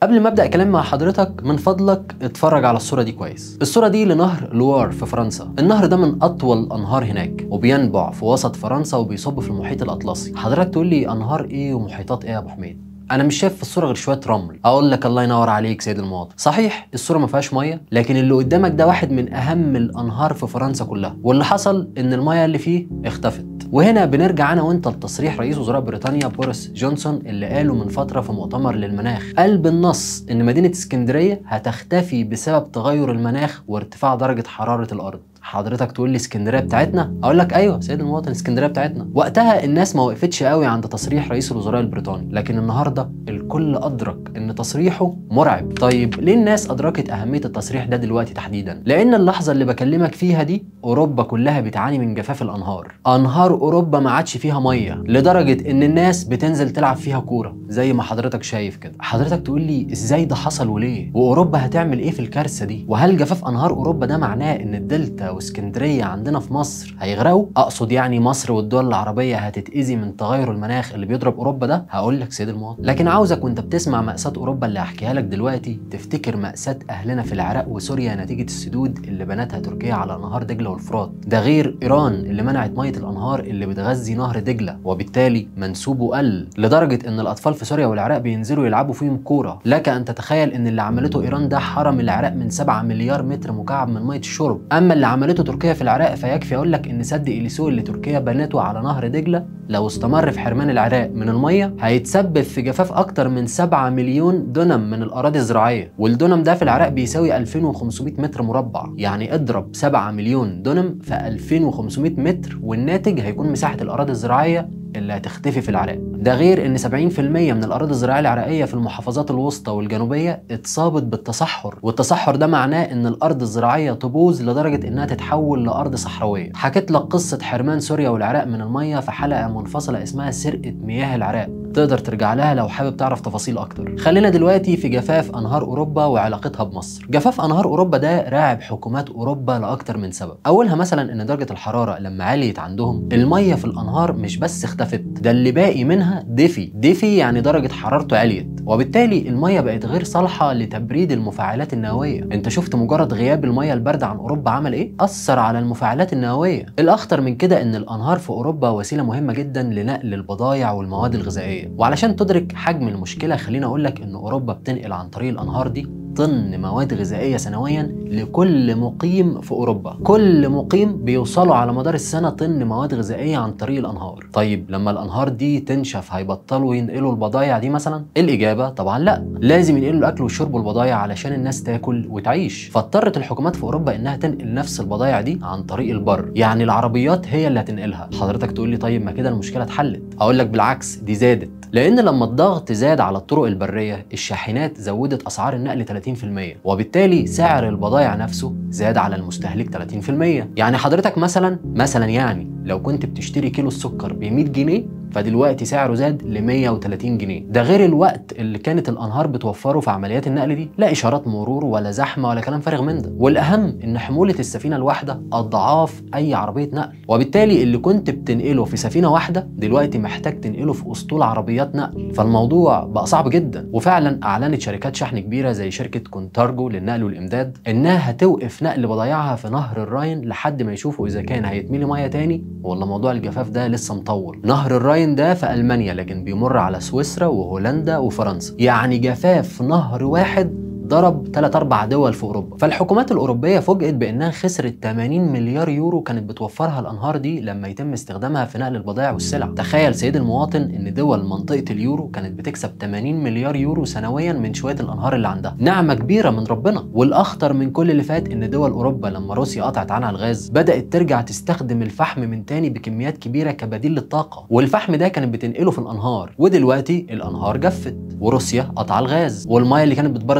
قبل ما ابدا كلام مع حضرتك من فضلك اتفرج على الصوره دي كويس الصوره دي لنهر لوار في فرنسا النهر ده من اطول الانهار هناك وبينبع في وسط فرنسا وبيصب في المحيط الاطلسي حضرتك تقول لي انهار ايه ومحيطات ايه يا ابو حميد انا مش شايف في الصوره غير شويه رمل اقول لك الله ينور عليك سيد المواطن صحيح الصوره ما فيهاش ميه لكن اللي قدامك ده واحد من اهم الانهار في فرنسا كلها واللي حصل ان الميه اللي فيه اختفت وهنا بنرجع انا وانت لتصريح رئيس وزراء بريطانيا بوريس جونسون اللي قاله من فتره في مؤتمر للمناخ قال بالنص ان مدينه اسكندريه هتختفي بسبب تغير المناخ وارتفاع درجه حراره الارض حضرتك تقول لي اسكندريه بتاعتنا اقول لك ايوه سيد المواطن اسكندريه بتاعتنا وقتها الناس ما وقفتش قوي عند تصريح رئيس الوزراء البريطاني لكن النهارده الكل ادرك ان تصريحه مرعب طيب ليه الناس ادركت اهميه التصريح ده دلوقتي تحديدا لان اللحظه اللي بكلمك فيها دي اوروبا كلها بتعاني من جفاف الانهار انهار اوروبا ما عادش فيها ميه لدرجه ان الناس بتنزل تلعب فيها كوره زي ما حضرتك شايف كده حضرتك تقول لي ازاي ده حصل وليه واوروبا هتعمل ايه في الكارثه دي وهل جفاف انهار اوروبا ده معناه ان الدلتا واسكندريه عندنا في مصر هيغرقوا اقصد يعني مصر والدول العربيه هتتاذي من تغير المناخ اللي بيضرب اوروبا ده هقول لك سيد المواطن لكن عاوزك وانت بتسمع ماساه اوروبا اللي هحكيها لك دلوقتي تفتكر ماساه اهلنا في العراق وسوريا نتيجه السدود اللي بنتها تركيا على نهار دجله والفرات ده غير ايران اللي منعت ميه الانهار اللي بتغذي نهر دجله وبالتالي منسوبه قل لدرجه ان الاطفال في سوريا والعراق بينزلوا يلعبوا فيهم كوره لك ان تتخيل ان اللي عملته ايران ده حرم العراق من 7 مليار متر مكعب من ميه الشرب اما اللي عملته تركيا في العراق فيكفي اقول لك ان سد اليسو اللي تركيا بنته على نهر دجله لو استمر في حرمان العراق من الميه هيتسبب في جفاف اكتر من 7 مليون دونم من الاراضي الزراعيه والدونم ده في العراق بيساوي 2500 متر مربع يعني اضرب 7 مليون دونم في 2500 متر والناتج هيكون مساحه الاراضي الزراعيه اللي هتختفي في العراق ده غير ان 70% من الاراضي الزراعيه العراقيه في المحافظات الوسطى والجنوبيه اتصابت بالتصحر والتصحر ده معناه ان الارض الزراعيه تبوظ لدرجه انها تتحول لارض صحراويه حكيت لك قصه حرمان سوريا والعراق من الميه في حلقه منفصله اسمها سرقه مياه العراق تقدر ترجع لها لو حابب تعرف تفاصيل اكتر خلينا دلوقتي في جفاف انهار اوروبا وعلاقتها بمصر جفاف انهار اوروبا ده راعب حكومات اوروبا لاكتر من سبب اولها مثلا ان درجه الحراره لما عليت عندهم الميه في الانهار مش بس اختفت ده اللي باقي منها دفي دفي يعني درجه حرارته عليت وبالتالي الميه بقت غير صالحه لتبريد المفاعلات النوويه انت شفت مجرد غياب الميه البارده عن اوروبا عمل ايه اثر على المفاعلات النوويه الاخطر من كده ان الانهار في اوروبا وسيله مهمه جدا لنقل البضائع والمواد الغذائيه وعلشان تدرك حجم المشكله خليني اقول لك ان اوروبا بتنقل عن طريق الانهار دي طن مواد غذائيه سنويا لكل مقيم في اوروبا كل مقيم بيوصلوا على مدار السنه طن مواد غذائيه عن طريق الانهار طيب لما الانهار دي تنشف هيبطلوا ينقلوا البضائع دي مثلا الاجابه طبعا لا لازم ينقلوا الاكل والشرب والبضائع علشان الناس تاكل وتعيش فاضطرت الحكومات في اوروبا انها تنقل نفس البضائع دي عن طريق البر يعني العربيات هي اللي هتنقلها حضرتك تقول لي طيب ما كده المشكله اتحلت اقول لك بالعكس دي زادت لان لما الضغط زاد على الطرق البريه الشاحنات زودت اسعار النقل 30% وبالتالي سعر البضائع نفسه زاد على المستهلك 30% يعني حضرتك مثلا مثلا يعني لو كنت بتشتري كيلو السكر ب 100 جنيه فدلوقتي سعره زاد ل 130 جنيه ده غير الوقت اللي كانت الانهار بتوفره في عمليات النقل دي لا اشارات مرور ولا زحمه ولا كلام فارغ من ده والاهم ان حموله السفينه الواحده اضعاف اي عربيه نقل وبالتالي اللي كنت بتنقله في سفينه واحده دلوقتي محتاج تنقله في اسطول عربيات نقل فالموضوع بقى صعب جدا وفعلا اعلنت شركات شحن كبيره زي شركه كونتارجو للنقل والامداد انها هتوقف نقل بضايعها في نهر الراين لحد ما يشوفوا اذا كان هيتملي ميه تاني ولا موضوع الجفاف ده لسه مطول نهر الراين ده في ألمانيا لكن بيمر على سويسرا وهولندا وفرنسا يعني جفاف نهر واحد ضرب 3 4 دول في اوروبا فالحكومات الاوروبيه فوجئت بانها خسرت 80 مليار يورو كانت بتوفرها الانهار دي لما يتم استخدامها في نقل البضائع والسلع تخيل سيد المواطن ان دول منطقه اليورو كانت بتكسب 80 مليار يورو سنويا من شويه الانهار اللي عندها نعمه كبيره من ربنا والاخطر من كل اللي فات ان دول اوروبا لما روسيا قطعت عنها الغاز بدات ترجع تستخدم الفحم من تاني بكميات كبيره كبديل للطاقه والفحم ده كانت بتنقله في الانهار ودلوقتي الانهار جفت وروسيا قطع الغاز والميه اللي كانت بتبرد المفاعلات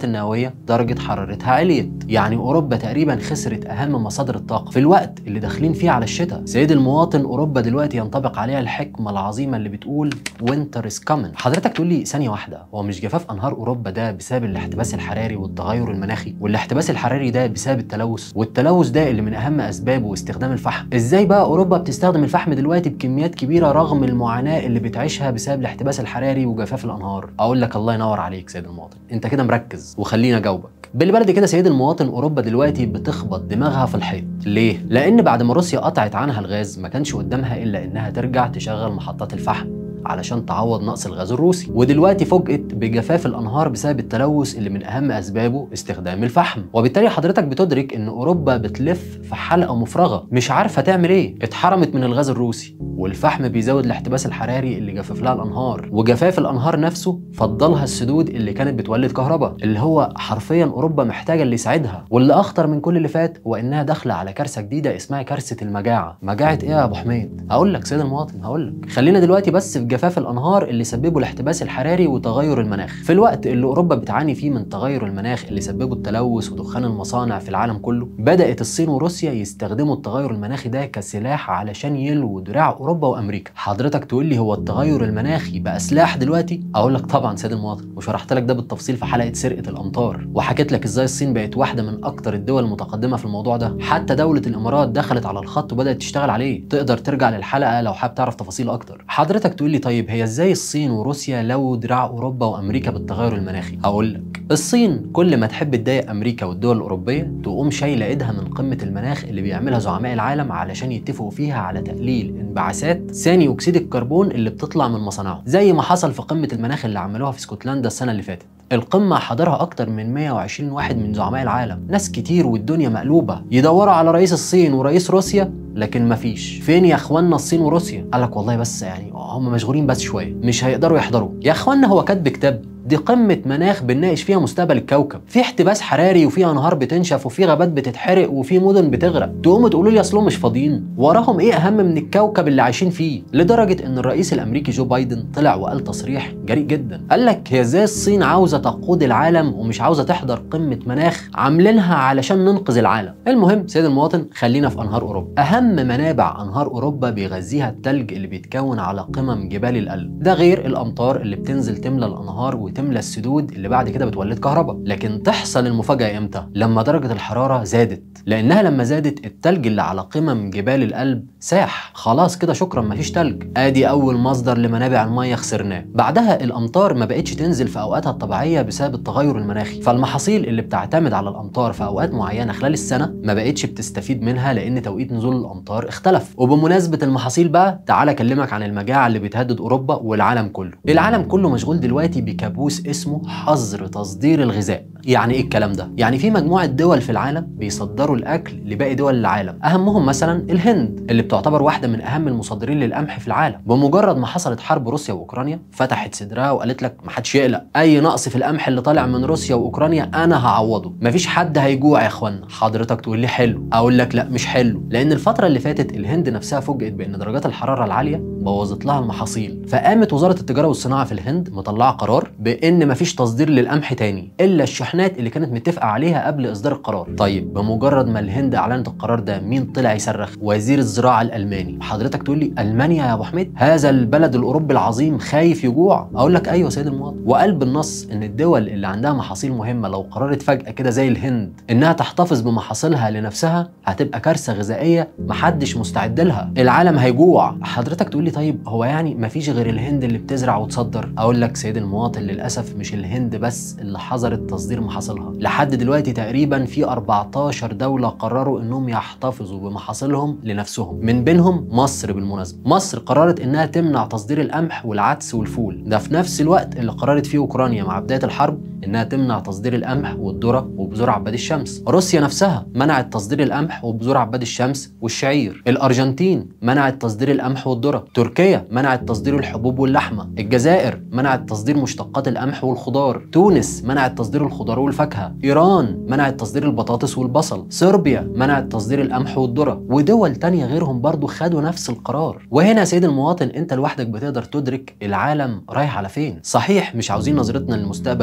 المفاعلات النوويه درجه حرارتها عليت يعني اوروبا تقريبا خسرت اهم مصادر الطاقه في الوقت اللي داخلين فيه على الشتاء سيد المواطن اوروبا دلوقتي ينطبق عليها الحكمه العظيمه اللي بتقول وينتر از كامن حضرتك تقول لي ثانيه واحده هو مش جفاف انهار اوروبا ده بسبب الاحتباس الحراري والتغير المناخي والاحتباس الحراري ده بسبب التلوث والتلوث ده اللي من اهم اسبابه استخدام الفحم ازاي بقى اوروبا بتستخدم الفحم دلوقتي بكميات كبيره رغم المعاناه اللي بتعيشها بسبب الاحتباس الحراري وجفاف الانهار اقول لك الله ينور عليك سيد المواطن انت كده مركز وخلينا اجاوبك بالبلد كده سيد المواطن اوروبا دلوقتي بتخبط دماغها في الحيط ليه لان بعد ما روسيا قطعت عنها الغاز ما كانش قدامها الا انها ترجع تشغل محطات الفحم علشان تعوض نقص الغاز الروسي ودلوقتي فوجئت بجفاف الانهار بسبب التلوث اللي من اهم اسبابه استخدام الفحم وبالتالي حضرتك بتدرك ان اوروبا بتلف في حلقه مفرغه مش عارفه تعمل ايه اتحرمت من الغاز الروسي والفحم بيزود الاحتباس الحراري اللي جفف لها الانهار وجفاف الانهار نفسه فضلها السدود اللي كانت بتولد كهرباء اللي هو حرفيا اوروبا محتاجه اللي يساعدها واللي اخطر من كل اللي فات هو انها داخله على كارثه جديده اسمها كارثه المجاعه مجاعه ايه يا ابو حميد هقول لك سيد المواطن هقول لك خلينا دلوقتي بس في جفاف الانهار اللي سببوا الاحتباس الحراري وتغير المناخ في الوقت اللي اوروبا بتعاني فيه من تغير المناخ اللي سببه التلوث ودخان المصانع في العالم كله بدات الصين وروسيا يستخدموا التغير المناخي ده كسلاح علشان يلووا دراع اوروبا وامريكا حضرتك تقول لي هو التغير المناخي بقى سلاح دلوقتي اقول لك طبعا سيد المواطن وشرحت لك ده بالتفصيل في حلقه سرقه الامطار وحكيت لك ازاي الصين بقت واحده من اكتر الدول المتقدمه في الموضوع ده حتى دوله الامارات دخلت على الخط وبدات تشتغل عليه تقدر ترجع للحلقه لو حابب تعرف تفاصيل اكتر حضرتك تقول لي طيب هي ازاي الصين وروسيا لو دراع اوروبا وامريكا بالتغير المناخي هقول لك الصين كل ما تحب تضايق امريكا والدول الاوروبيه تقوم شايله ايدها من قمه المناخ اللي بيعملها زعماء العالم علشان يتفقوا فيها على تقليل انبعاثات ثاني اكسيد الكربون اللي بتطلع من مصانعهم زي ما حصل في قمه المناخ اللي عملوها في اسكتلندا السنه اللي فاتت القمة حضرها أكتر من 120 واحد من زعماء العالم ناس كتير والدنيا مقلوبة يدوروا على رئيس الصين ورئيس روسيا لكن مفيش فين يا اخوانا الصين وروسيا قال لك والله بس يعني هم مشغولين بس شويه مش هيقدروا يحضروا يا اخوانا هو كاتب كتاب دي قمة مناخ بنناقش فيها مستقبل الكوكب، في احتباس حراري وفي انهار بتنشف وفي غابات بتتحرق وفي مدن بتغرق، تقوموا تقولوا لي اصلهم مش فاضيين، وراهم ايه اهم من الكوكب اللي عايشين فيه؟ لدرجة ان الرئيس الامريكي جو بايدن طلع وقال تصريح جريء جدا، قال لك هي ازاي الصين عاوزة تقود العالم ومش عاوزة تحضر قمة مناخ عاملينها علشان ننقذ العالم، المهم سيد المواطن خلينا في انهار اوروبا، اهم منابع انهار اوروبا بيغذيها التلج اللي بيتكون على قمم جبال الألب، ده غير الامطار اللي بتنزل تملى الانهار وتملى السدود اللي بعد كده بتولد كهرباء لكن تحصل المفاجاه امتى لما درجه الحراره زادت لانها لما زادت التلج اللي على قمم جبال الألب ساح خلاص كده شكرا مفيش تلج ادي اول مصدر لمنابع الميه خسرناه بعدها الامطار ما بقتش تنزل في اوقاتها الطبيعيه بسبب التغير المناخي فالمحاصيل اللي بتعتمد على الامطار في اوقات معينه خلال السنه ما بقتش بتستفيد منها لان توقيت نزول الامطار اختلف وبمناسبه المحاصيل بقى تعال اكلمك عن المجاعه اللي بتهدد اوروبا والعالم كله العالم كله مشغول دلوقتي بكابوس اسمه حظر تصدير الغذاء يعني ايه الكلام ده يعني في مجموعه دول في العالم بيصدروا الاكل لباقي دول العالم اهمهم مثلا الهند اللي بتعتبر واحده من اهم المصدرين للقمح في العالم بمجرد ما حصلت حرب روسيا واوكرانيا فتحت صدرها وقالت لك محدش يقلق اي نقص في القمح اللي طالع من روسيا واوكرانيا انا هعوضه مفيش حد هيجوع يا اخوانا حضرتك تقول لي حلو اقول لك لا مش حلو لان الفتره اللي فاتت الهند نفسها فوجئت بان درجات الحراره العاليه بوظت لها المحاصيل فقامت وزاره التجاره والصناعه في الهند مطلعه قرار بان مفيش تصدير للقمح تاني الا الشحنات اللي كانت متفقه عليها قبل اصدار القرار طيب بمجرد ما الهند اعلنت القرار ده مين طلع يصرخ وزير الزراعه الالماني حضرتك تقول لي المانيا يا ابو حميد هذا البلد الاوروبي العظيم خايف يجوع اقول لك ايوه سيد المواطن وقال بالنص ان الدول اللي عندها محاصيل مهمه لو قررت فجاه كده زي الهند انها تحتفظ بمحاصيلها لنفسها هتبقى كارثه غذائيه محدش مستعد لها العالم هيجوع حضرتك تقول لي طيب هو يعني مفيش غير الهند اللي بتزرع وتصدر اقول لك سيد المواطن للاسف مش الهند بس اللي حظرت تصدير محاصيلها لحد دلوقتي تقريبا في 14 دوله قرروا انهم يحتفظوا بمحاصيلهم لنفسهم من بينهم مصر بالمناسبه مصر قررت انها تمنع تصدير القمح والعدس والفول ده في نفس الوقت اللي قررت فيه اوكرانيا مع بدايه الحرب انها تمنع تصدير القمح والذره وبذور عباد الشمس روسيا نفسها منعت تصدير القمح وبذور عباد الشمس والشعير الارجنتين منعت تصدير القمح والذره تركيا منعت تصدير الحبوب واللحمه الجزائر منعت تصدير مشتقات القمح والخضار تونس منعت تصدير الخضار والفاكهه ايران منعت تصدير البطاطس والبصل صربيا منعت تصدير القمح والذره ودول تانية غيرهم برضو خدوا نفس القرار وهنا يا سيد المواطن انت لوحدك بتقدر تدرك العالم رايح على فين صحيح مش عاوزين نظرتنا للمستقبل تبقى مظلمه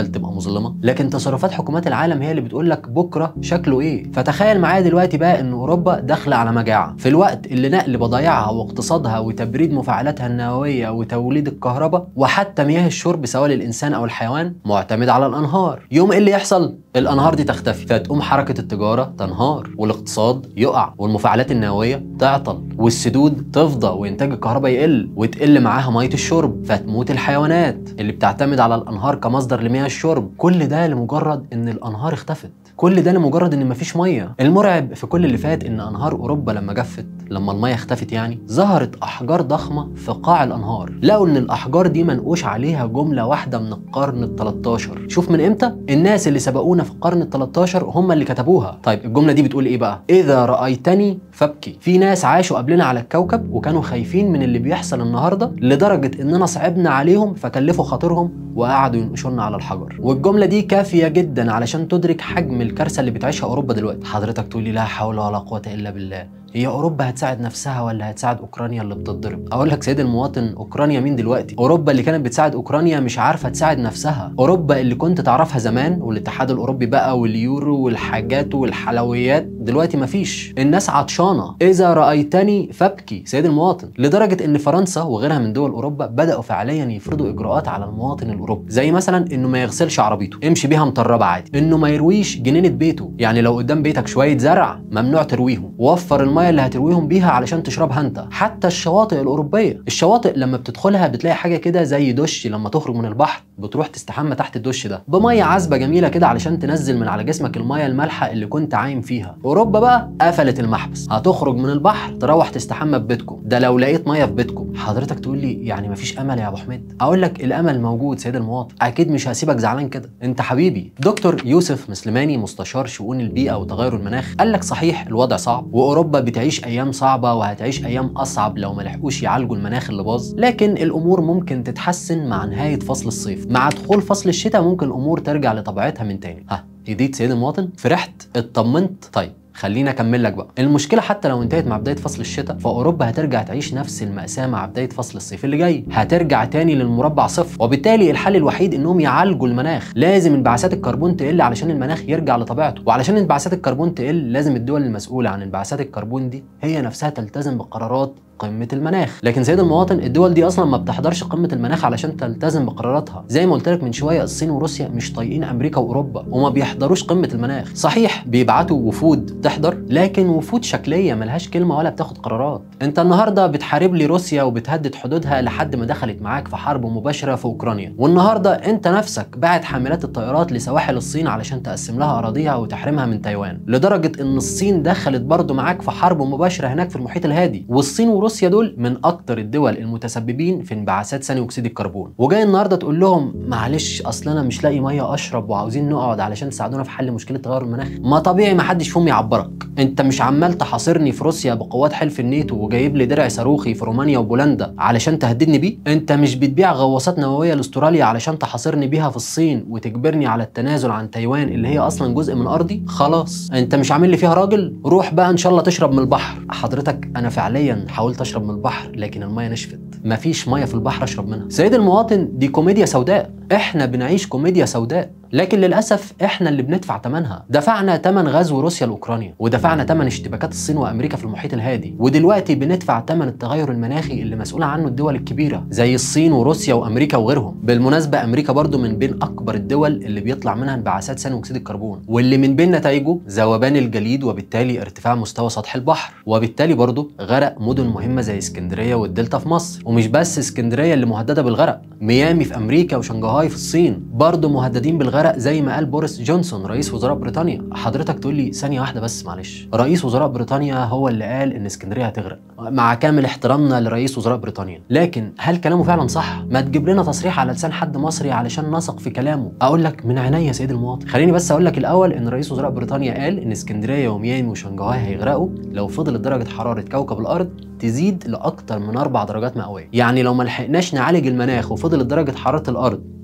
مظلمه لكن تصرفات حكومات العالم هي اللي بتقول لك بكره شكله ايه فتخيل معايا دلوقتي بقى ان اوروبا داخله على مجاعه في الوقت اللي نقل بضايعها واقتصادها وتبريد مفاعلاتها النوويه وتوليد الكهرباء وحتى مياه الشرب سواء للانسان او الحيوان معتمد على الانهار يوم ايه اللي يحصل الانهار دي تختفي فتقوم حركه التجاره تنهار والاقتصاد يقع والمفاعلات النوويه تعطل والسدود تفضى وانتاج الكهرباء يقل وتقل معاها ميه الشرب فتموت الحيوانات اللي بتعتمد على الانهار كمصدر لمياه الشرب كل ده لمجرد ان الانهار اختفت كل ده لمجرد ان مفيش ميه المرعب في كل اللي فات ان انهار اوروبا لما جفت لما الميه اختفت يعني ظهرت احجار ضخمه في قاع الانهار لقوا ان الاحجار دي منقوش عليها جمله واحده من القرن ال 13 شوف من امتى الناس اللي سبقونا في القرن ال 13 هم اللي كتبوها طيب الجمله دي بتقول ايه بقى اذا رايتني فابكي في ناس عاشوا قبلنا على الكوكب وكانوا خايفين من اللي بيحصل النهارده لدرجه اننا صعبنا عليهم فكلفوا خاطرهم وقعدوا ينقشونا على الحجر والجمله دي كافيه جدا علشان تدرك حجم الكارثه اللي بتعيشها اوروبا دلوقتي حضرتك تقول لي لا حول ولا قوه الا بالله هي اوروبا هتساعد نفسها ولا هتساعد اوكرانيا اللي بتتضرب اقول لك سيد المواطن اوكرانيا مين دلوقتي اوروبا اللي كانت بتساعد اوكرانيا مش عارفه تساعد نفسها اوروبا اللي كنت تعرفها زمان والاتحاد الاوروبي بقى واليورو والحاجات والحلويات دلوقتي مفيش الناس عطشانه اذا رايتني فابكي سيد المواطن لدرجه ان فرنسا وغيرها من دول اوروبا بداوا فعليا يفرضوا اجراءات على المواطن الاوروبي زي مثلا انه ما يغسلش عربيته امشي بيها مطربه عادي انه ما يرويش جنينه بيته يعني لو قدام بيتك شويه زرع ممنوع ترويهم وفر الميه اللي هترويهم بيها علشان تشربها انت حتى الشواطئ الاوروبيه الشواطئ لما بتدخلها بتلاقي حاجه كده زي دش لما تخرج من البحر بتروح تستحمى تحت الدش ده بميه عذبه جميله كده علشان تنزل من على جسمك الميه المالحه اللي كنت عايم فيها اوروبا بقى قفلت المحبس هتخرج من البحر تروح تستحمى في بيتكم ده لو لقيت ميه في بيتكم حضرتك تقول لي يعني مفيش امل يا ابو حميد اقول لك الامل موجود سيد المواطن اكيد مش هسيبك زعلان كده انت حبيبي دكتور يوسف مسلماني مستشار شؤون البيئه وتغير المناخ قال لك صحيح الوضع صعب واوروبا بتعيش ايام صعبه وهتعيش ايام اصعب لو ما لحقوش يعالجوا المناخ اللي باظ لكن الامور ممكن تتحسن مع نهايه فصل الصيف مع دخول فصل الشتاء ممكن الامور ترجع لطبيعتها من تاني ها هديت سيد المواطن فرحت اطمنت طيب خليني اكمل لك بقى المشكله حتى لو انتهت مع بدايه فصل الشتاء فاوروبا هترجع تعيش نفس الماساه مع بدايه فصل الصيف اللي جاي هترجع تاني للمربع صفر وبالتالي الحل الوحيد انهم يعالجوا المناخ لازم انبعاثات الكربون تقل علشان المناخ يرجع لطبيعته وعلشان انبعاثات الكربون تقل لازم الدول المسؤوله عن انبعاثات الكربون دي هي نفسها تلتزم بقرارات قمة المناخ، لكن سيد المواطن الدول دي اصلا ما بتحضرش قمة المناخ علشان تلتزم بقراراتها، زي ما قلت لك من شوية الصين وروسيا مش طايقين امريكا واوروبا وما بيحضروش قمة المناخ، صحيح بيبعتوا وفود تحضر لكن وفود شكلية ملهاش كلمة ولا بتاخد قرارات، انت النهارده بتحارب لي روسيا وبتهدد حدودها لحد ما دخلت معاك في حرب مباشرة في اوكرانيا، والنهارده انت نفسك باعت حاملات الطائرات لسواحل الصين علشان تقسم لها اراضيها وتحرمها من تايوان، لدرجة ان الصين دخلت برضه معاك في حرب مباشرة هناك في المحيط الهادي، والصين وروسيا دول من اكتر الدول المتسببين في انبعاثات ثاني اكسيد الكربون وجاي النهارده تقول لهم معلش اصل انا مش لاقي ميه اشرب وعاوزين نقعد علشان تساعدونا في حل مشكله تغير المناخ ما طبيعي ما حدش فيهم يعبرك انت مش عمال تحاصرني في روسيا بقوات حلف الناتو وجايب لي درع صاروخي في رومانيا وبولندا علشان تهددني بيه انت مش بتبيع غواصات نوويه لاستراليا علشان تحاصرني بيها في الصين وتجبرني على التنازل عن تايوان اللي هي اصلا جزء من ارضي خلاص انت مش عامل لي فيها راجل روح بقى ان شاء الله تشرب من البحر حضرتك انا فعليا حاولت اشرب من البحر لكن الميه نشفت مفيش ميه في البحر اشرب منها سيد المواطن دي كوميديا سوداء احنا بنعيش كوميديا سوداء لكن للاسف احنا اللي بندفع ثمنها دفعنا ثمن غزو روسيا لاوكرانيا ودفعنا ثمن اشتباكات الصين وامريكا في المحيط الهادي ودلوقتي بندفع ثمن التغير المناخي اللي مسؤوله عنه الدول الكبيره زي الصين وروسيا وامريكا وغيرهم بالمناسبه امريكا برضو من بين اكبر الدول اللي بيطلع منها انبعاثات ثاني اكسيد الكربون واللي من بين نتائجه ذوبان الجليد وبالتالي ارتفاع مستوى سطح البحر وبالتالي برضو غرق مدن مهمه زي اسكندريه والدلتا في مصر ومش بس اسكندريه اللي مهدده بالغرق ميامي في امريكا وشنغهاي في الصين برضو مهددين بالغرق زي ما قال بوريس جونسون رئيس وزراء بريطانيا حضرتك تقول لي ثانيه واحده بس معلش رئيس وزراء بريطانيا هو اللي قال ان اسكندريه هتغرق مع كامل احترامنا لرئيس وزراء بريطانيا لكن هل كلامه فعلا صح ما تجيب لنا تصريح على لسان حد مصري علشان نثق في كلامه اقول لك من عينيا يا سيد المواطن خليني بس اقول لك الاول ان رئيس وزراء بريطانيا قال ان اسكندريه وميامي وشنغهاي هيغرقوا لو فضلت درجه حراره كوكب الارض تزيد لاكتر من اربع درجات مئويه يعني لو ما لحقناش نعالج المناخ وفضلت درجه حراره الارض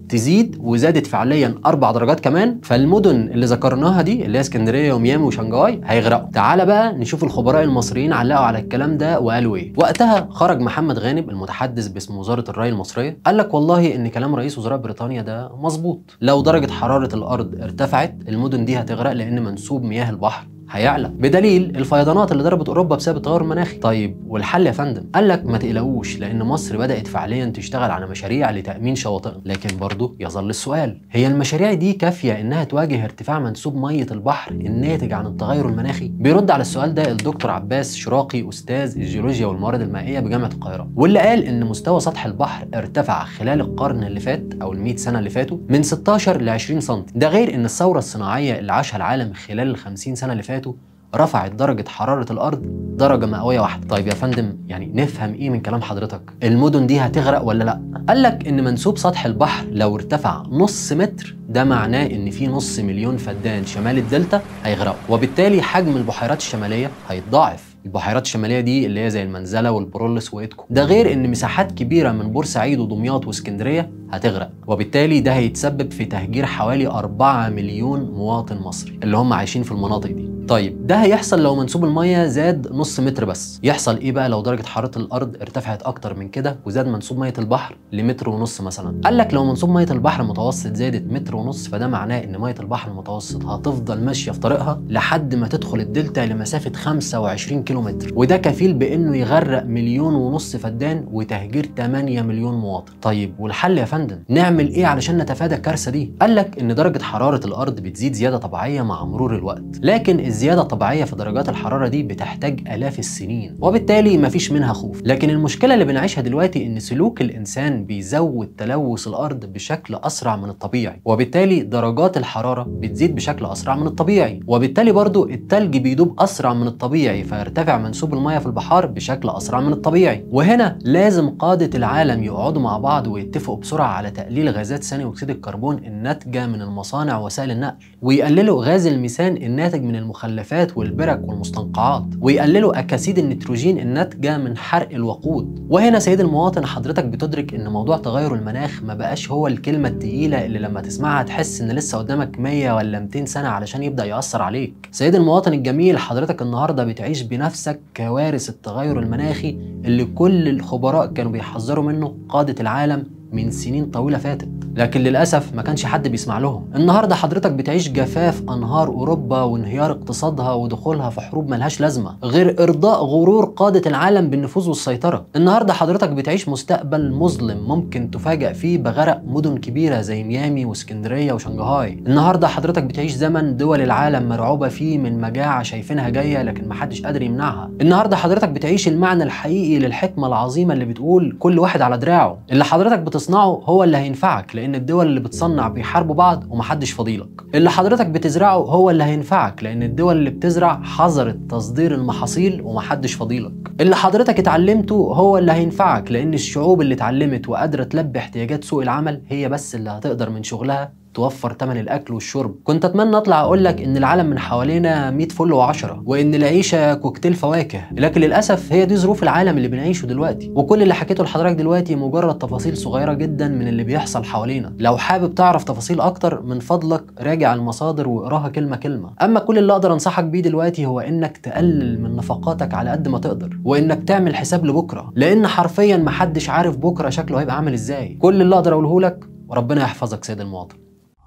تزيد وزادت فعليا اربع درجات كمان فالمدن اللي ذكرناها دي اللي هي اسكندريه وميامي وشنغهاي هيغرقوا تعال بقى نشوف الخبراء المصريين علقوا على الكلام ده وقالوا ايه وقتها خرج محمد غانم المتحدث باسم وزاره الري المصريه قال لك والله ان كلام رئيس وزراء بريطانيا ده مظبوط لو درجه حراره الارض ارتفعت المدن دي هتغرق لان منسوب مياه البحر هيعلى بدليل الفيضانات اللي ضربت اوروبا بسبب التغير المناخي طيب والحل يا فندم قال لك ما تقلقوش لان مصر بدات فعليا تشتغل على مشاريع لتامين شواطئنا لكن برضه يظل السؤال هي المشاريع دي كافيه انها تواجه ارتفاع منسوب ميه البحر الناتج عن التغير المناخي بيرد على السؤال ده الدكتور عباس شراقي استاذ الجيولوجيا والموارد المائيه بجامعه القاهره واللي قال ان مستوى سطح البحر ارتفع خلال القرن اللي فات او ال 100 سنه اللي فاتوا من 16 ل 20 سم ده غير ان الثوره الصناعيه اللي عاشها العالم خلال ال 50 سنه اللي فاتوا رفعت درجة حرارة الأرض درجة مئوية واحدة طيب يا فندم يعني نفهم إيه من كلام حضرتك المدن دي هتغرق ولا لأ قال لك إن منسوب سطح البحر لو ارتفع نص متر ده معناه إن في نص مليون فدان شمال الدلتا هيغرقوا وبالتالي حجم البحيرات الشمالية هيتضاعف البحيرات الشماليه دي اللي هي زي المنزله والبرولس وإيدكو ده غير ان مساحات كبيره من بورسعيد ودمياط واسكندريه هتغرق وبالتالي ده هيتسبب في تهجير حوالي 4 مليون مواطن مصري اللي هم عايشين في المناطق دي طيب ده هيحصل لو منسوب الميه زاد نص متر بس يحصل ايه بقى لو درجه حراره الارض ارتفعت اكتر من كده وزاد منسوب ميه البحر لمتر ونص مثلا قال لك لو منسوب ميه البحر المتوسط زادت متر ونص فده معناه ان ميه البحر المتوسط هتفضل ماشيه في طريقها لحد ما تدخل الدلتا لمسافه 25 كيلو متر وده كفيل بانه يغرق مليون ونص فدان وتهجير 8 مليون مواطن طيب والحل يا فندم نعمل ايه علشان نتفادى الكارثه دي قال لك ان درجه حراره الارض بتزيد زياده طبيعيه مع مرور الوقت لكن الزياده الطبيعيه في درجات الحراره دي بتحتاج الاف السنين وبالتالي مفيش منها خوف لكن المشكله اللي بنعيشها دلوقتي ان سلوك الانسان بيزود تلوث الارض بشكل اسرع من الطبيعي وبالتالي درجات الحراره بتزيد بشكل اسرع من الطبيعي وبالتالي برضو التلج بيدوب اسرع من الطبيعي فيرتفع منسوب الميه في البحار بشكل اسرع من الطبيعي وهنا لازم قاده العالم يقعدوا مع بعض ويتفقوا بسرعه على تقليل غازات ثاني اكسيد الكربون الناتجه من المصانع وسائل النقل ويقللوا غاز الميثان الناتج من المخلفات والبرك والمستنقعات ويقللوا اكاسيد النيتروجين الناتجه من حرق الوقود وهنا سيد المواطن حضرتك بتدرك ان موضوع تغير المناخ ما بقاش هو الكلمه التقيله اللي لما تسمعها تحس ان لسه قدامك 100 ولا 200 سنه علشان يبدا ياثر عليك سيد المواطن الجميل حضرتك النهارده بتعيش بنفسك كوارث التغير المناخي اللي كل الخبراء كانوا بيحذروا منه قاده العالم من سنين طويله فاتت لكن للاسف ما كانش حد بيسمع لهم النهارده حضرتك بتعيش جفاف انهار اوروبا وانهيار اقتصادها ودخولها في حروب ملهاش لازمه غير ارضاء غرور قاده العالم بالنفوذ والسيطره النهارده حضرتك بتعيش مستقبل مظلم ممكن تفاجأ فيه بغرق مدن كبيره زي ميامي واسكندريه وشنغهاي النهارده حضرتك بتعيش زمن دول العالم مرعوبه فيه من مجاعه شايفينها جايه لكن محدش قادر يمنعها النهارده حضرتك بتعيش المعنى الحقيقي للحكمه العظيمه اللي بتقول كل واحد على دراعه اللي حضرتك بتصنعه هو اللي هينفعك لان الدول اللي بتصنع بيحاربوا بعض ومحدش فضيلك اللي حضرتك بتزرعه هو اللي هينفعك لان الدول اللي بتزرع حظرت تصدير المحاصيل ومحدش فضيلك اللي حضرتك اتعلمته هو اللي هينفعك لان الشعوب اللي اتعلمت وقادره تلبي احتياجات سوق العمل هي بس اللي هتقدر من شغلها توفر ثمن الاكل والشرب كنت اتمنى اطلع اقول لك ان العالم من حوالينا 100 فل و10 وان العيشه كوكتيل فواكه لكن للاسف هي دي ظروف العالم اللي بنعيشه دلوقتي وكل اللي حكيته لحضرتك دلوقتي مجرد تفاصيل صغيره جدا من اللي بيحصل حوالينا لو حابب تعرف تفاصيل اكتر من فضلك راجع المصادر واقراها كلمه كلمه اما كل اللي اقدر انصحك بيه دلوقتي هو انك تقلل من نفقاتك على قد ما تقدر وانك تعمل حساب لبكره لان حرفيا محدش عارف بكره شكله هيبقى عامل ازاي كل اللي اقدر اقوله لك وربنا يحفظك سيد المواطن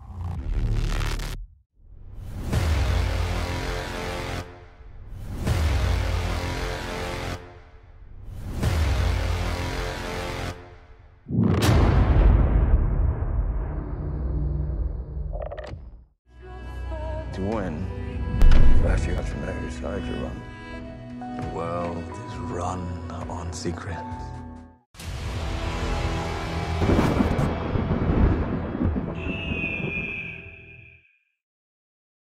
to win. First, you have to know whose side you're on. The world is run on secrets.